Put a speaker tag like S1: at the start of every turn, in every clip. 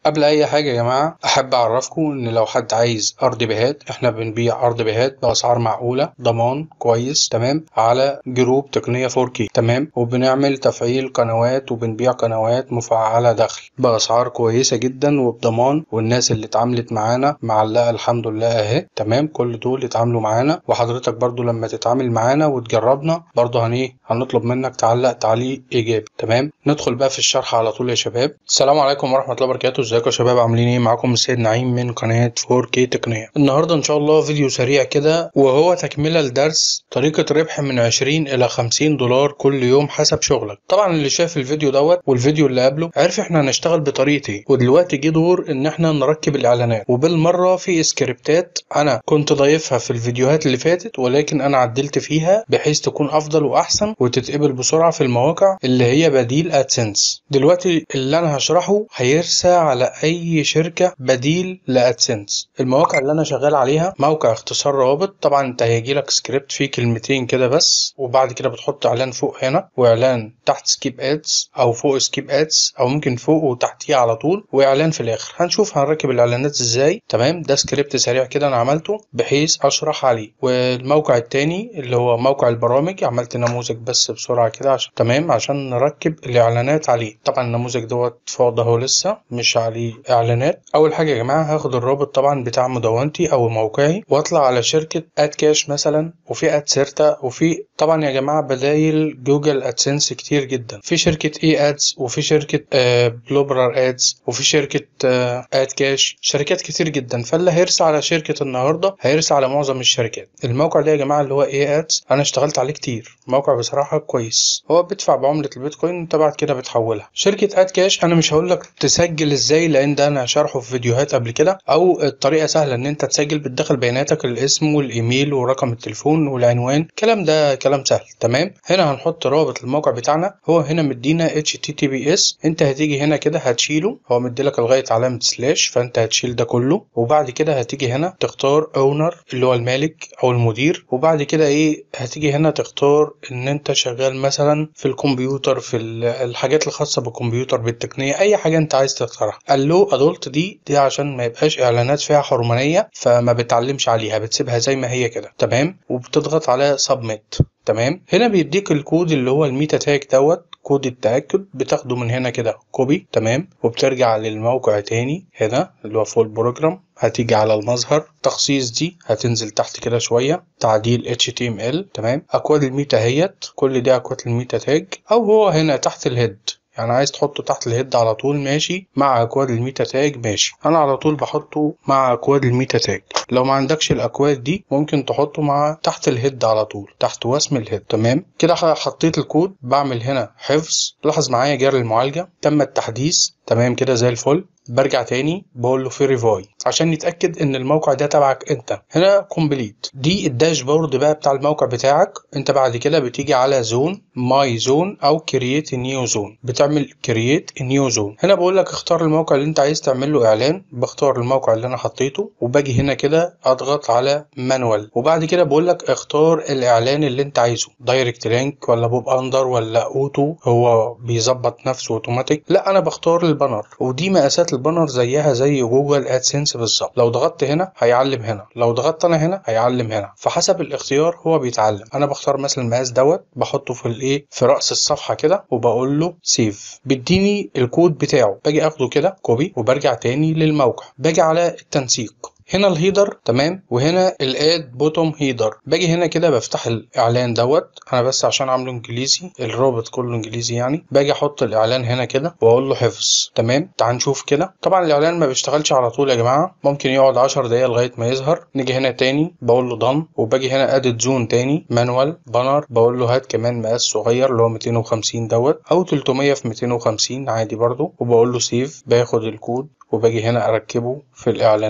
S1: قبل اي حاجه يا جماعه احب اعرفكم ان لو حد عايز ارض بهات احنا بنبيع ارض بهات باسعار معقوله ضمان كويس تمام على جروب تقنيه 4K تمام وبنعمل تفعيل قنوات وبنبيع قنوات مفعله دخل باسعار كويسه جدا وبضمان والناس اللي اتعاملت معانا معلقه الحمد لله اهي تمام كل دول اتعاملوا معانا وحضرتك برضو لما تتعامل معانا وتجربنا برضو هن ايه هنطلب منك تعلق تعليق ايجابي تمام ندخل بقى في الشرح على طول يا شباب السلام عليكم ورحمه الله وبركاته ازيكم يا شباب عاملين ايه معاكم السيد نعيم من قناه 4K تقنيه النهارده ان شاء الله فيديو سريع كده وهو تكمله لدرس طريقه ربح من 20 الى 50 دولار كل يوم حسب شغلك طبعا اللي شاف الفيديو دوت والفيديو اللي قبله عرف احنا هنشتغل بطريقه ايه ودلوقتي جه دور ان احنا نركب الاعلانات وبالمره في سكريبتات انا كنت ضايفها في الفيديوهات اللي فاتت ولكن انا عدلت فيها بحيث تكون افضل واحسن وتتقبل بسرعه في المواقع اللي هي بديل ادسنس دلوقتي اللي انا هشرحه هيرسى على اي شركه بديل لادسنس المواقع اللي انا شغال عليها موقع اختصار روابط طبعا انت هيجي لك سكريبت فيه كلمتين كده بس وبعد كده بتحط اعلان فوق هنا واعلان تحت سكيب ادز او فوق سكيب ادز او ممكن فوق وتحتيه على طول واعلان في الاخر هنشوف هنركب الاعلانات ازاي تمام ده سكريبت سريع كده انا عملته بحيث اشرح عليه والموقع التاني اللي هو موقع البرامج عملت نموذج بس بسرعه كده عشان تمام عشان نركب الاعلانات عليه طبعا النموذج دوت فاضي اهو لسه مش عليه اعلانات اول حاجه يا جماعه هاخد الرابط طبعا بتاع مدونتي او موقعي واطلع على شركه اد كاش مثلا وفي اد سيرتا وفي طبعا يا جماعه بدايل جوجل ادسنس كتير جدا في شركه اي ادز وفي شركه آه بلوبرر ادز وفي شركه آه اد كاش شركات كتير جدا فاللي هيرسى على شركه النهارده هيرسى على معظم الشركات الموقع ده يا جماعه اللي هو اي ادز انا اشتغلت عليه كتير موقع بصراحه كويس هو بيدفع بعمله البيتكوين انت بعد كده بتحولها شركه اد كاش انا مش هقول لك تسجل ازاي لان ده انا شارحه في فيديوهات قبل كده او الطريقه سهله ان انت تسجل بتدخل بياناتك الاسم والايميل ورقم التليفون والعنوان الكلام ده كلام سهل تمام هنا هنحط رابط الموقع بتاعنا هو هنا مدينا https انت هتيجي هنا كده هتشيله هو مديلك لغايه علامه سلاش فانت هتشيل ده كله وبعد كده هتيجي هنا تختار اونر اللي هو المالك او المدير وبعد كده ايه هتيجي هنا تختار ان انت شغال مثلا في الكمبيوتر في الحاجات الخاصه بالكمبيوتر بالتقنيه اي حاجه انت عايز تختارها الو ادولت دي دي عشان ما يبقاش اعلانات فيها حرمانيه فما بتعلمش عليها بتسيبها زي ما هي كده تمام وبتضغط على سبميت تمام هنا بيديك الكود اللي هو الميتا تاج دوت كود التأكد بتاخده من هنا كده كوبي تمام وبترجع للموقع تاني هنا اللي هو فول بروجرام هتيجي على المظهر تخصيص دي هتنزل تحت كده شوية تعديل HTML تمام أكواد الميتا هيت كل دي أكواد الميتا تاج أو هو هنا تحت الهيد يعني عايز تحطه تحت الهيد على طول ماشي مع اكواد الميتا تاج ماشي انا على طول بحطه مع اكواد الميتا تاج لو ما عندكش الاكواد دي ممكن تحطه مع تحت الهيد على طول تحت وسم الهيد تمام كده حطيت الكود بعمل هنا حفظ لاحظ معايا جرى المعالجه تم التحديث تمام كده زي الفل برجع تاني بقول له فيريفاي عشان نتاكد ان الموقع ده تبعك انت هنا كومبليت دي الداشبورد بقى بتاع الموقع بتاعك انت بعد كده بتيجي على زون ماي زون او كرييت نيو زون بتعمل كرييت نيو زون هنا بقول لك اختار الموقع اللي انت عايز تعمل له اعلان بختار الموقع اللي انا حطيته وباجي هنا كده اضغط على مانوال وبعد كده بقول لك اختار الاعلان اللي انت عايزه دايركت لينك ولا بوب اندر ولا اوتو هو بيظبط نفسه اوتوماتيك لا انا بختار البانر ودي مقاسات البانر زيها زي جوجل ادسنس بالظبط لو ضغطت هنا هيعلم هنا لو ضغطت انا هنا هيعلم هنا فحسب الاختيار هو بيتعلم انا بختار مثلا المقاس دوت بحطه في الايه في راس الصفحه كده وبقول له سيف بيديني الكود بتاعه باجي اخده كده كوبي وبرجع تاني للموقع باجي على التنسيق هنا الهيدر تمام وهنا الاد بوتوم هيدر باجي هنا كده بفتح الاعلان دوت انا بس عشان عامله انجليزي الرابط كله انجليزي يعني باجي احط الاعلان هنا كده واقول له حفظ تمام تعال نشوف كده طبعا الاعلان ما بيشتغلش على طول يا جماعه ممكن يقعد 10 دقايق لغايه ما يظهر نيجي هنا تاني بقول له ضم وباجي هنا اديت زون تاني مانوال بانر بقول له هات كمان مقاس صغير اللي هو 250 دوت او 300 في 250 عادي برضو وبقول له سيف باخد الكود وباجي هنا اركبه في الاعلانات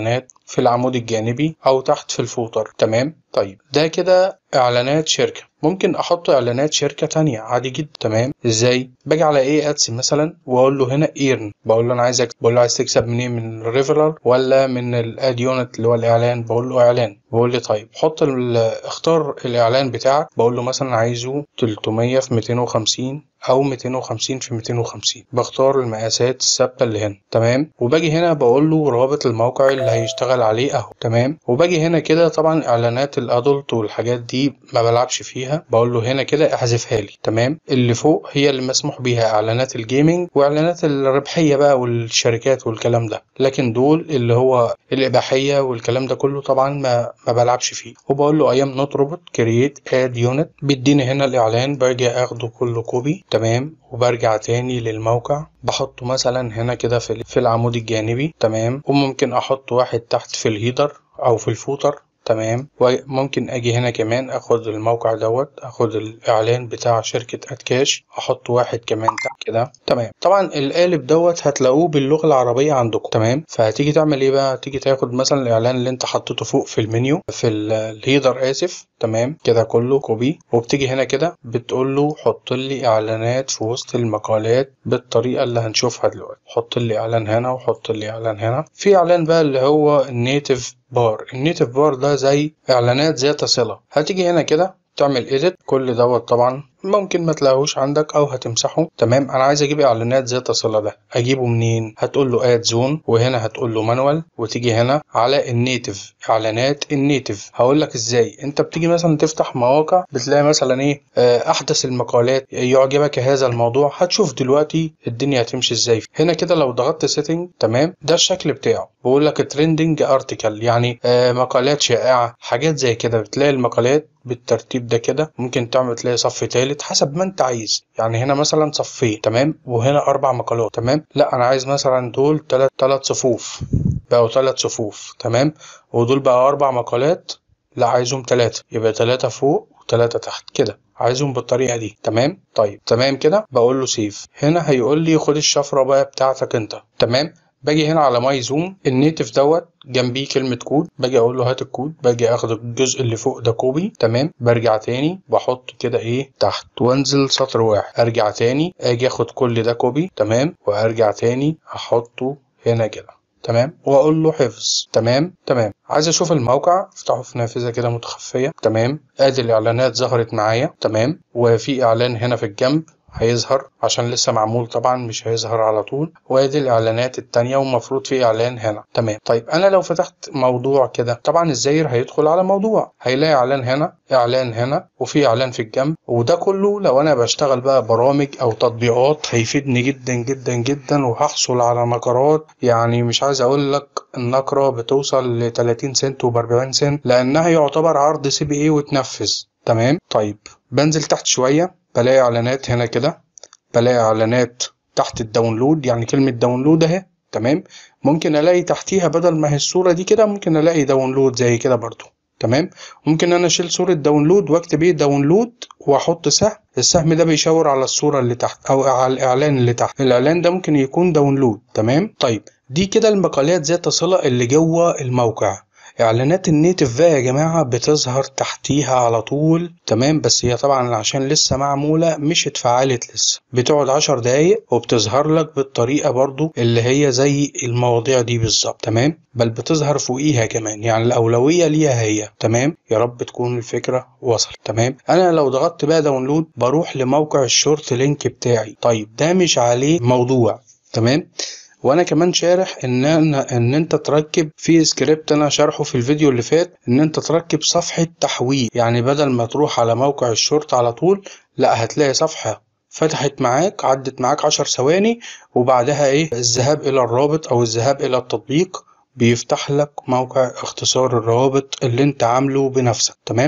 S1: في العمود الجانبي او تحت في الفوتر تمام طيب ده كده اعلانات شركة ممكن احط اعلانات شركة تانية عادي جدا تمام ازاي باجي على ايه ادسي مثلا واقول له هنا ايرن بقول له انا عايز أكسب. بقول له عايز تكسب منين من الريفرال ولا من الاد يونت اللي هو الاعلان بقول له اعلان بقول لي طيب حط اختار الاعلان بتاعك بقول له مثلا عايزه 300 في 250 او 250 في 250 بختار المقاسات الثابته اللي هنا تمام وباجي هنا بقول له رابط الموقع اللي هيشتغل عليه اهو تمام وباجي هنا كده طبعا اعلانات الادلت والحاجات دي ما بلعبش فيها بقول له هنا كده احذفها لي تمام اللي فوق هي اللي مسموح بيها اعلانات الجيمنج واعلانات الربحيه بقى والشركات والكلام ده لكن دول اللي هو الاباحيه والكلام ده كله طبعا ما ما بلعبش فيه وبقول له ايام نوت روبوت كرييت اد يونت بيديني هنا الاعلان باجي اخده كله كوبي تمام وبرجع تاني للموقع بحطه مثلا هنا كده في في العمود الجانبي تمام وممكن احط واحد تحت في الهيدر او في الفوتر تمام وممكن اجي هنا كمان اخد الموقع دوت اخد الاعلان بتاع شركة اتكاش احط واحد كمان تحت كده تمام طبعا القالب دوت هتلاقوه باللغة العربية عندكم تمام فهتيجي تعمل ايه بقى تيجي تاخد مثلا الاعلان اللي انت حطيته فوق في المنيو في الهيدر اسف تمام كده كله كوبي وبتيجي هنا كده بتقول له حط لي اعلانات في وسط المقالات بالطريقة اللي هنشوفها دلوقتي حط لي اعلان هنا وحط لي اعلان هنا في اعلان بقى اللي هو النيتف بار النيتف بار ده زي اعلانات ذات صله هتيجي هنا كده تعمل ايديت كل دوت طبعا ممكن ما تلاقوش عندك او هتمسحه تمام انا عايز اجيب اعلانات ذات صله ده اجيبه منين هتقول له اد زون وهنا هتقول له مانوال وتيجي هنا على النيتف اعلانات النيتف هقول لك ازاي انت بتيجي مثلا تفتح مواقع بتلاقي مثلا ايه احدث المقالات يعجبك هذا الموضوع هتشوف دلوقتي الدنيا هتمشي ازاي هنا كده لو ضغطت سيتنج تمام ده الشكل بتاعه بقول لك ترندنج ارتكل يعني آه مقالات شائعه حاجات زي كده بتلاقي المقالات بالترتيب ده كده ممكن تعمل تلاقي صف تالت حسب ما انت عايز يعني هنا مثلا صفين تمام وهنا اربع مقالات تمام لا انا عايز مثلا دول تلات تلات صفوف بقوا تلات صفوف تمام ودول بقى اربع مقالات لا عايزهم تلاتة يبقى تلاتة فوق وتلاتة تحت كده عايزهم بالطريقه دي تمام طيب تمام كده بقول له سيف هنا هيقول لي خد الشفره بقى بتاعتك انت تمام باجي هنا على ماي زوم النيتف دوت جنبيه كلمة كود باجي اقول له هات الكود باجي اخد الجزء اللي فوق ده كوبي تمام برجع تاني بحط كده ايه تحت وانزل سطر واحد ارجع تاني اجي اخد كل ده كوبي تمام وارجع تاني احطه هنا كده تمام واقول له حفظ تمام تمام عايز اشوف الموقع افتحه في نافذه كده متخفيه تمام ادي الاعلانات ظهرت معايا تمام وفي اعلان هنا في الجنب هيظهر عشان لسه معمول طبعا مش هيظهر على طول وادي الاعلانات التانية والمفروض في اعلان هنا تمام طيب انا لو فتحت موضوع كده طبعا الزاير هيدخل على موضوع هيلاقي اعلان هنا اعلان هنا وفي اعلان في الجنب وده كله لو انا بشتغل بقى برامج او تطبيقات هيفيدني جدا جدا جدا وهحصل على نقرات يعني مش عايز اقول لك النقرة بتوصل ل 30 سنت وب 40 سنت لانها يعتبر عرض سي بي اي وتنفذ تمام طيب بنزل تحت شويه بلاقي اعلانات هنا كده بلاقي اعلانات تحت الداونلود يعني كلمة داونلود اهي تمام ممكن الاقي تحتيها بدل ما هي الصورة دي كده ممكن الاقي داونلود زي كده برضو تمام ممكن انا اشيل صورة داونلود واكتب ايه داونلود واحط سهم السهم ده بيشاور على الصورة اللي تحت او على الاعلان اللي تحت الاعلان ده ممكن يكون داونلود تمام طيب دي كده المقالات ذات صلة اللي جوه الموقع اعلانات النيتف بقى يا جماعه بتظهر تحتيها على طول تمام بس هي طبعا عشان لسه معموله مش اتفعلت لسه بتقعد عشر دقايق وبتظهر لك بالطريقه برضو اللي هي زي المواضيع دي بالظبط تمام بل بتظهر فوقيها كمان يعني الاولويه ليها هي تمام يا رب تكون الفكره وصلت تمام انا لو ضغطت بقى داونلود بروح لموقع الشورت لينك بتاعي طيب ده مش عليه موضوع تمام وانا كمان شارح ان أنا ان انت تركب في سكريبت انا شارحه في الفيديو اللي فات ان انت تركب صفحة تحويل يعني بدل ما تروح على موقع الشرطة على طول لا هتلاقي صفحة فتحت معاك عدت معاك عشر ثواني وبعدها ايه الذهاب الى الرابط او الذهاب الى التطبيق بيفتح لك موقع اختصار الروابط اللي انت عامله بنفسك تمام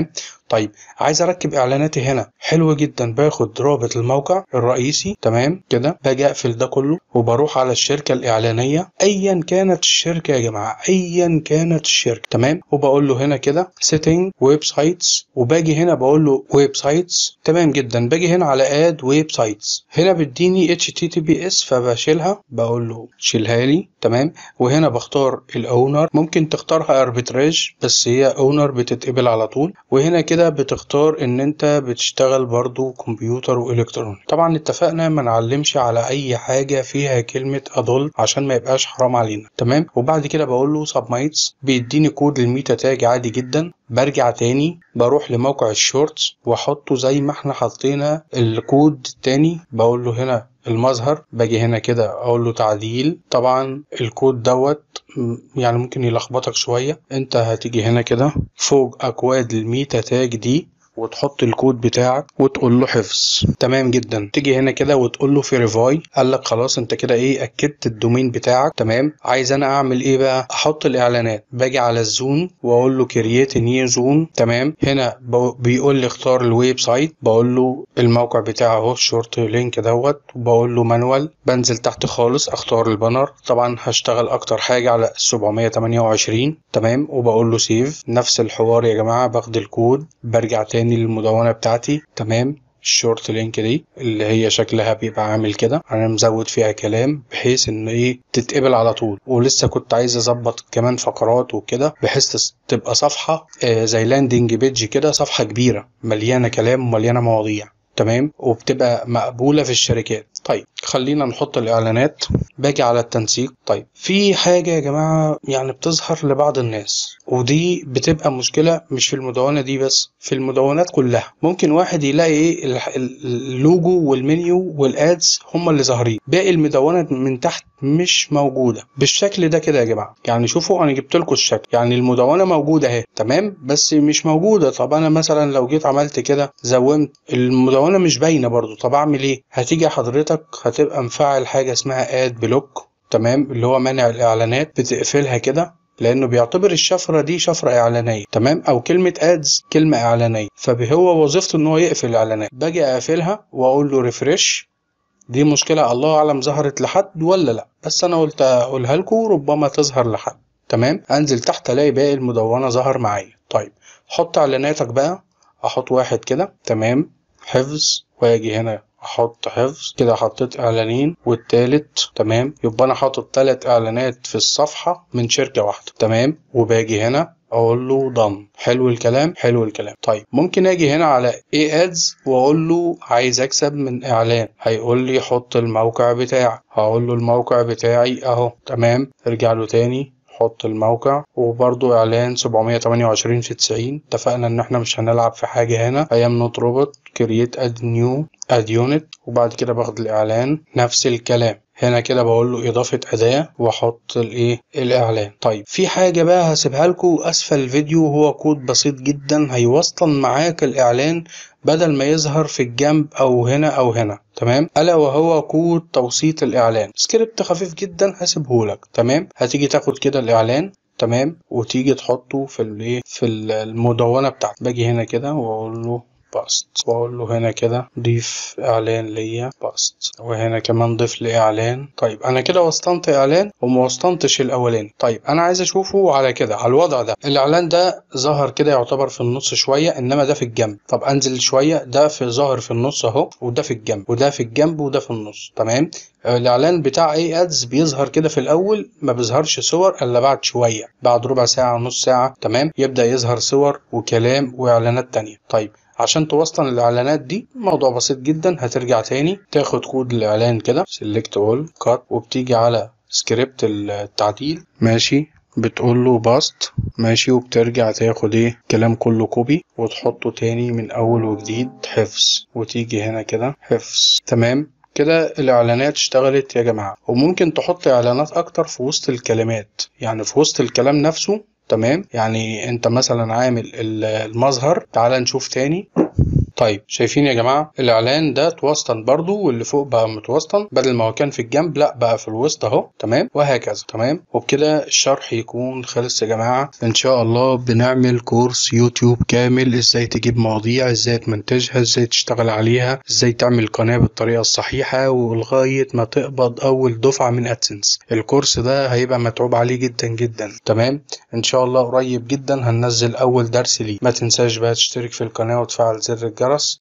S1: طيب عايز اركب اعلاناتي هنا حلو جدا باخد رابط الموقع الرئيسي تمام كده باجي اقفل ده كله وبروح على الشركه الاعلانيه ايا كانت الشركه يا جماعه ايا كانت الشركه تمام وبقول له هنا كده سيتنج ويب سايتس وباجي هنا بقول له ويب سايتس تمام جدا باجي هنا على اد ويب سايتس هنا بيديني اتش تي تي بي اس فبشيلها بقول له شيلها لي تمام وهنا بختار الاونر ممكن تختارها اربتراج بس هي اونر بتتقبل على طول وهنا كده بتختار ان انت بتشتغل برضو كمبيوتر والكتروني طبعا اتفقنا ما نعلمش على اي حاجه فيها كلمه ادولت عشان ما يبقاش حرام علينا تمام وبعد كده بقول له سبمايتس بيديني كود الميتا تاج عادي جدا برجع تاني بروح لموقع الشورتس واحطه زي ما احنا حطينا الكود التاني بقول له هنا المظهر باجي هنا كده اقول له تعديل طبعا الكود دوت يعني ممكن يلخبطك شويه انت هتيجي هنا كده فوق اكواد الميتا تاج دي وتحط الكود بتاعك وتقول له حفظ تمام جدا تيجي هنا كده وتقول له فيريفاي قال لك خلاص انت كده ايه اكدت الدومين بتاعك تمام عايز انا اعمل ايه بقى احط الاعلانات باجي على الزون واقول له كرييت نيو زون تمام هنا بيقول لي اختار الويب سايت بقول له الموقع بتاعه اهو الشورت لينك دوت وبقول له مانوال بنزل تحت خالص اختار البانر طبعا هشتغل اكتر حاجه على 728 تمام وبقول له سيف نفس الحوار يا جماعه باخد الكود برجع تاني تاني للمدونة بتاعتي تمام الشورت لينك دي اللي هي شكلها بيبقى عامل كده انا مزود فيها كلام بحيث ان ايه تتقبل على طول ولسه كنت عايز اظبط كمان فقرات وكده بحيث تبقى صفحه آه زي لاندنج بيج كده صفحه كبيره مليانه كلام ومليانه مواضيع تمام وبتبقى مقبولة في الشركات طيب خلينا نحط الإعلانات باجي على التنسيق طيب في حاجة يا جماعة يعني بتظهر لبعض الناس ودي بتبقى مشكلة مش في المدونة دي بس في المدونات كلها ممكن واحد يلاقي ايه اللوجو والمنيو والادز هما اللي ظاهرين باقي المدونة من تحت مش موجودة بالشكل ده كده يا جماعة يعني شوفوا انا جبت لكم الشكل يعني المدونة موجودة اهي تمام بس مش موجودة طب انا مثلا لو جيت عملت كده زومت المدونة مش باينة برضو طب اعمل ايه هتيجي حضرتك هتبقى مفعل حاجة اسمها اد بلوك تمام اللي هو منع الاعلانات بتقفلها كده لانه بيعتبر الشفره دي شفره اعلانيه تمام او كلمه ادز كلمه اعلانيه فهو وظيفته ان هو يقفل الاعلانات باجي اقفلها واقول له ريفرش دي مشكله الله اعلم ظهرت لحد ولا لا بس انا قلت اقولها لكم ربما تظهر لحد تمام انزل تحت الاقي باقي المدونه ظهر معايا طيب حط اعلاناتك بقى احط واحد كده تمام حفظ واجي هنا احط حفظ كده حطيت اعلانين والتالت تمام يبقى انا حاطط تلات اعلانات في الصفحه من شركه واحده تمام وباجي هنا اقول له ضم حلو الكلام حلو الكلام طيب ممكن اجي هنا على اي ادز واقول له عايز اكسب من اعلان هيقول لي حط الموقع بتاعك هقول له الموقع بتاعي اهو تمام ارجع له تاني حط الموقع وبرضو اعلان 728 في 90 اتفقنا ان احنا مش هنلعب في حاجه هنا ايام نوت روبوت كرييت اد نيو اد يونت وبعد كده باخد الاعلان نفس الكلام هنا كده بقول له اضافه اداه واحط الايه الاعلان طيب في حاجه بقى هسيبها لكم اسفل الفيديو هو كود بسيط جدا هيوصل معاك الاعلان بدل ما يظهر في الجنب او هنا او هنا تمام الا وهو كود توسيط الاعلان سكريبت خفيف جدا هسيبهولك تمام هتيجي تاخد كده الاعلان تمام وتيجي تحطه في الايه في المدونه بتاعتك باجي هنا كده واقول له باست واقول له هنا كده ضيف اعلان ليا باست وهنا كمان ضيف لي اعلان طيب انا كده وسطنت اعلان وما وسطنتش الاولاني طيب انا عايز اشوفه على كده على الوضع ده الاعلان ده ظهر كده يعتبر في النص شويه انما ده في الجنب طب انزل شويه ده في ظاهر في النص اهو وده في الجنب وده في الجنب وده في النص تمام الاعلان بتاع اي ادز بيظهر كده في الاول ما بيظهرش صور الا بعد شويه بعد ربع ساعه نص ساعه تمام يبدا يظهر صور وكلام واعلانات تانية طيب عشان توصل الاعلانات دي موضوع بسيط جدا هترجع تاني تاخد كود الاعلان كده سيلكت اول كات وبتيجي على سكريبت التعديل ماشي بتقول له باست ماشي وبترجع تاخد ايه كلام كله كوبي وتحطه تاني من اول وجديد حفظ وتيجي هنا كده حفظ تمام كده الاعلانات اشتغلت يا جماعه وممكن تحط اعلانات اكتر في وسط الكلمات يعني في وسط الكلام نفسه تمام يعني انت مثلا عامل المظهر تعال نشوف تاني طيب شايفين يا جماعه الاعلان ده اتوسطن برضو واللي فوق بقى متوسطن بدل ما هو كان في الجنب لا بقى في الوسط اهو تمام وهكذا تمام وبكده الشرح يكون خلص يا جماعه ان شاء الله بنعمل كورس يوتيوب كامل ازاي تجيب مواضيع ازاي تمنتجها ازاي تشتغل عليها ازاي تعمل قناه بالطريقه الصحيحه ولغايه ما تقبض اول دفعه من ادسنس الكورس ده هيبقى متعوب عليه جدا جدا تمام ان شاء الله قريب جدا هننزل اول درس ليه ما تنساش بقى تشترك في القناه وتفعل زر الجرس